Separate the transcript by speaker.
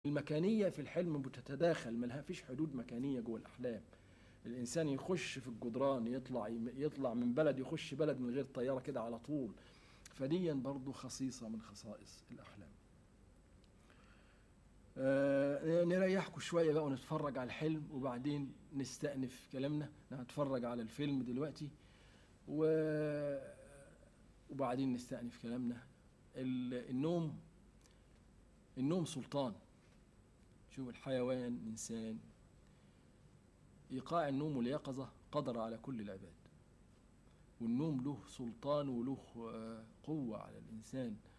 Speaker 1: المكانية في الحلم بتتداخل ما فيش حدود مكانية جوه الأحلام الإنسان يخش في الجدران يطلع يطلع من بلد يخش بلد من غير طيارة كده على طول فديا برضو خصيصة من خصائص الأحلام آه نريحكم شوية بقى ونتفرج على الحلم وبعدين نستأنف كلامنا نتفرج على الفيلم دلوقتي و وبعدين نستأنف كلامنا النوم النوم سلطان شوف الحيوان إنسان إيقاع النوم واليقظة قدر على كل العباد والنوم له سلطان وله قوة على الإنسان